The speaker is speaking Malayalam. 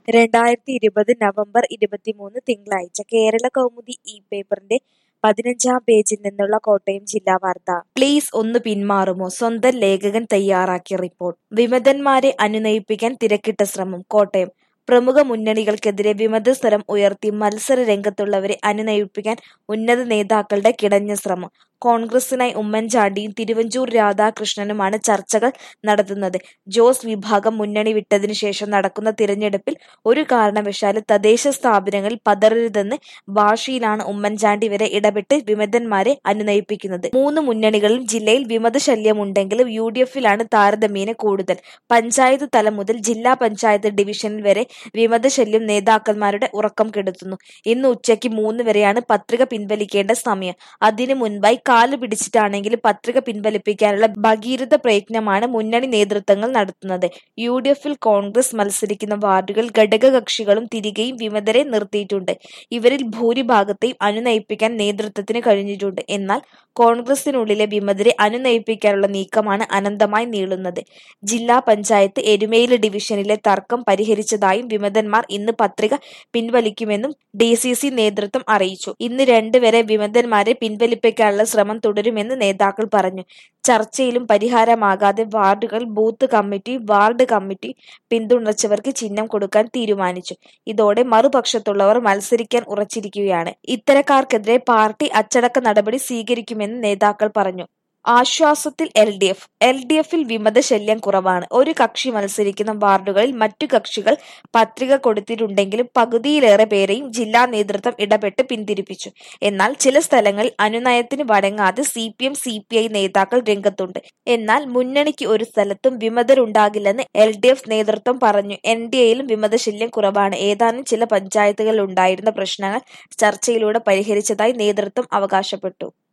രണ്ടായിരത്തി ഇരുപത് നവംബർ ഇരുപത്തിമൂന്ന് തിങ്കളാഴ്ച കേരള കൗമുദി ഈ പേപ്പറിന്റെ പതിനഞ്ചാം പേജിൽ നിന്നുള്ള കോട്ടയം ജില്ലാ വാർത്ത പ്ലീസ് ഒന്ന് പിന്മാറുമോ സ്വന്തം ലേഖകൻ തയ്യാറാക്കിയ റിപ്പോർട്ട് വിമതന്മാരെ അനുനയിപ്പിക്കാൻ തിരക്കിട്ട ശ്രമം കോട്ടയം പ്രമുഖ മുന്നണികൾക്കെതിരെ വിമതസ്വരം ഉയർത്തി മത്സര രംഗത്തുള്ളവരെ അനുനയിപ്പിക്കാൻ ഉന്നത നേതാക്കളുടെ കിടഞ്ഞ ശ്രമം കോൺഗ്രസിനായി ഉമ്മൻചാണ്ടിയും തിരുവഞ്ചൂർ രാധാകൃഷ്ണനുമാണ് ചർച്ചകൾ നടത്തുന്നത് ജോസ് വിഭാഗം മുന്നണി വിട്ടതിനു ശേഷം നടക്കുന്ന തിരഞ്ഞെടുപ്പിൽ ഒരു കാരണവശാലും തദ്ദേശ സ്ഥാപനങ്ങളിൽ പതറരുതെന്ന് ഭാഷയിലാണ് ഉമ്മൻചാണ്ടി വരെ ഇടപെട്ട് വിമതന്മാരെ അനുനയിപ്പിക്കുന്നത് മൂന്ന് മുന്നണികളിലും ജില്ലയിൽ വിമത ശല്യമുണ്ടെങ്കിലും യു ഡി എഫിലാണ് താരതമ്യേന കൂടുതൽ പഞ്ചായത്ത് തലം മുതൽ ജില്ലാ പഞ്ചായത്ത് ഡിവിഷനിൽ വരെ വിമത ശല്യം നേതാക്കന്മാരുടെ ഉറക്കം കെടുത്തുന്നു ഇന്ന് ഉച്ചയ്ക്ക് മൂന്ന് വരെയാണ് പത്രിക പിൻവലിക്കേണ്ട സമയം അതിനു മുൻപായി കാലു പിടിച്ചിട്ടാണെങ്കിലും പത്രിക പിൻവലിപ്പിക്കാനുള്ള ഭഗീരഥ പ്രയത്നമാണ് മുന്നണി നേതൃത്വങ്ങൾ നടത്തുന്നത് യു ഡി എഫിൽ കോൺഗ്രസ് മത്സരിക്കുന്ന വാർഡുകൾ ഘടകകക്ഷികളും തിരികെയും വിമതരെ നിർത്തിയിട്ടുണ്ട് ഇവരിൽ ഭൂരിഭാഗത്തെയും അനുനയിപ്പിക്കാൻ നേതൃത്വത്തിന് കഴിഞ്ഞിട്ടുണ്ട് എന്നാൽ കോൺഗ്രസിനുള്ളിലെ വിമതരെ അനുനയിപ്പിക്കാനുള്ള നീക്കമാണ് അനന്തമായി നീളുന്നത് ജില്ലാ പഞ്ചായത്ത് എരുമേലി ഡിവിഷനിലെ തർക്കം പരിഹരിച്ചതായും വിമതന്മാർ ഇന്ന് പത്രിക പിൻവലിക്കുമെന്നും ഡി സി സി നേതൃത്വം അറിയിച്ചു ഇന്ന് രണ്ട് വരെ വിമതന്മാരെ പിൻവലിപ്പിക്കാനുള്ള ശ്രമം തുടരുമെന്ന് നേതാക്കൾ പറഞ്ഞു ചർച്ചയിലും പരിഹാരമാകാതെ വാർഡുകൾ ബൂത്ത് കമ്മിറ്റി വാർഡ് കമ്മിറ്റി പിന്തുണച്ചവർക്ക് ചിഹ്നം കൊടുക്കാൻ തീരുമാനിച്ചു ഇതോടെ മറുപക്ഷത്തുള്ളവർ മത്സരിക്കാൻ ഉറച്ചിരിക്കുകയാണ് ഇത്തരക്കാർക്കെതിരെ പാർട്ടി അച്ചടക്ക നടപടി സ്വീകരിക്കുമെന്ന് നേതാക്കൾ പറഞ്ഞു ആശ്വാസത്തിൽ L D F L D എഫിൽ വിമത ശല്യം കുറവാണ് ഒരു കക്ഷി മത്സരിക്കുന്ന വാർഡുകളിൽ മറ്റു കക്ഷികൾ പത്രിക കൊടുത്തിട്ടുണ്ടെങ്കിലും പകുതിയിലേറെ പേരെയും ജില്ലാ നേതൃത്വം ഇടപെട്ട് പിന്തിരിപ്പിച്ചു എന്നാൽ ചില സ്ഥലങ്ങളിൽ അനുനയത്തിന് വഴങ്ങാതെ C P M C P I നേതാക്കൾ രംഗത്തുണ്ട് എന്നാൽ മുന്നണിക്ക് ഒരു സ്ഥലത്തും വിമതരുണ്ടാകില്ലെന്ന് എൽ ഡി എഫ് നേതൃത്വം പറഞ്ഞു എൻ ഡി എയിലും വിമതശല്യം കുറവാണ് ഏതാനും ചില പഞ്ചായത്തുകളിൽ ഉണ്ടായിരുന്ന പ്രശ്നങ്ങൾ ചർച്ചയിലൂടെ പരിഹരിച്ചതായി നേതൃത്വം അവകാശപ്പെട്ടു